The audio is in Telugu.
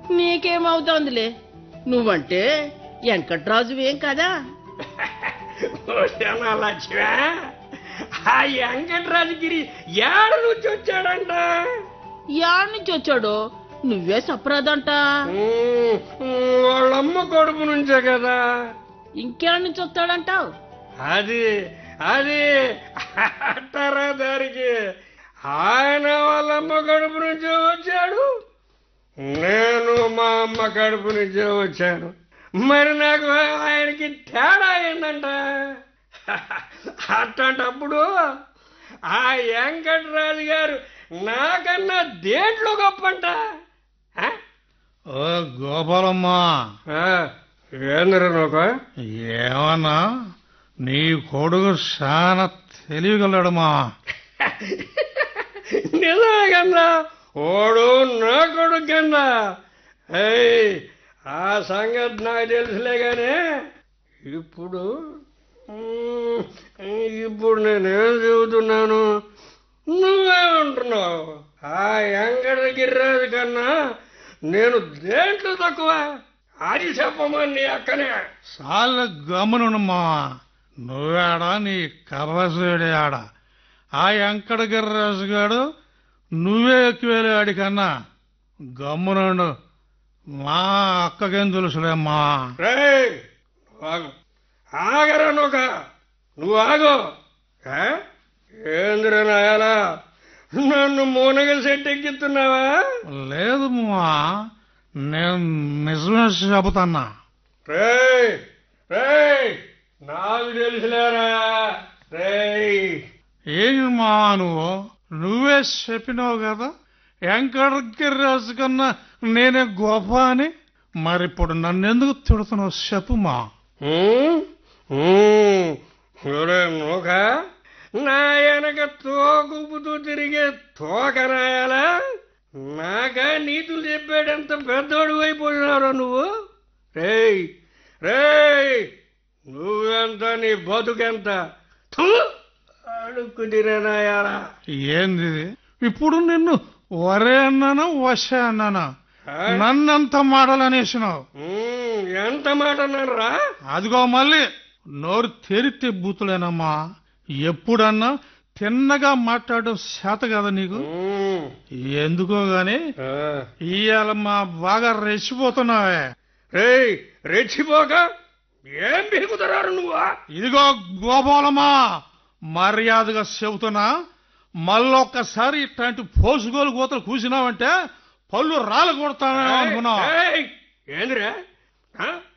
నీకేమవుతోందిలే నువ్వంటే వెంకట్రాజువేం కదా ఓసేనా లక్ష్మ ఆ వెంకటరాజగిరి ఏడ నుంచి వచ్చాడంట యాడ్ నుంచి వచ్చాడో నువ్వే సప్రాదంట ఉమ్, వాళ్ళమ్మ కొడుకు నుంచే కదా ఇంకేడ్ నుంచి వస్తాడంటావు అది అది అట్టారా దానికి ఆయన వాళ్ళమ్మ కడుపు నుంచే వచ్చాడు నేను మా అమ్మ కడుపు నుంచే వచ్చాను మరి నాకు ఆయనకి తేడా ఏంటంట అట్లాంటప్పుడు ఆ వెంకటరాజు గారు నాకన్నా దేంట్లో గొప్పంట ఆ? ఓ గోపాలమ్మా ఆ, ఏందిరా నోక ఏమన్నా నీ కొడుకు చాలా తెలియగలడమ్మా నిజమే కన్నా ఓడు నా కొడుకు కన్నా ఏయ్ ఆ సంగతి నాకు తెలుసులే గానీ ఇప్పుడు మ్, ఇప్పుడు నేనేం చెబుతున్నాను నువ్వేమంటున్నావు ఆ వెంకట గిరిరాజు కన్నా నేను దేంట్లో తక్కువ అది చెప్పమని నీ అక్కనే చాలా గమనునమ్మా నువ్వేడా నీ కర్రసుడే ఆడ ఆ వెంకట గిర్రాజు గాడు నువ్వే ఎక్కువేలే ఆడికన్నా గమ్మునుండు మా అక్కకేం తెలుసులేమ్మా రేయ్ నువ్వు ఆగు ఆగరా నూక నువ్వు ఆగు ఏ? ఏందిరా నాయాలా నన్ను మూనగ సెట్ ఎక్కిస్తున్నావా లేదు మా నేను నిజమే చెబుతాన్నా రేయ్ రేయ్ నాకు తెలుసులేరా రేయ్ ఏంటి మా నువ్వు నువ్వే చెప్పినావు కదా వెంకటగిరిరాజు కన్నా నేనే గొప్ప అని మరిప్పుడు నన్నెందుకు తిడుతున్నావు చెప్పుమా ఉమ్, ఉమ్, ఒరే నూక నా వెనక తోకుపుతూ తిరిగే తోక నాయాలా నాకా నీతులు చెప్పాడంత పెద్దోడు అయిపోయినారా నువ్వు రేయ్ రేయ్ నువ్వెంత నీ బతుకెంత థూ, అడుక్కు తిరేనాయాలా ఏంది ఇది? ఇప్పుడు నిన్ను వరే అన్నానా వశ అన్నానా నన్నంత మాటలు అనేసినావు ఉమ్, ఎంత మాట అన్నారా అదిగో మళ్ళీ నోరు తెరితే బూతులేనమ్మా ఎప్పుడన్నా తిన్నగా మాట్లాడడం చేత కదా నీకు ఉమ్, ఎందుకో గాని ఆ. ఇవాళ మా బాగా రెచ్చిపోతున్నావే రేయ్ రెచ్చిపోక ఏం పీకుతున్నారు నువ్వా ఇదిగో గోపాలమా మర్యాదగా చెబుతున్నా మళ్ళొక్కసారి ఇట్లాంటి పోసుకోలు కోతలు కూసినావంటే పళ్ళు రాలు కొడతానే అనుకున్నావు ఏయ్, ఏందిరా ఆ?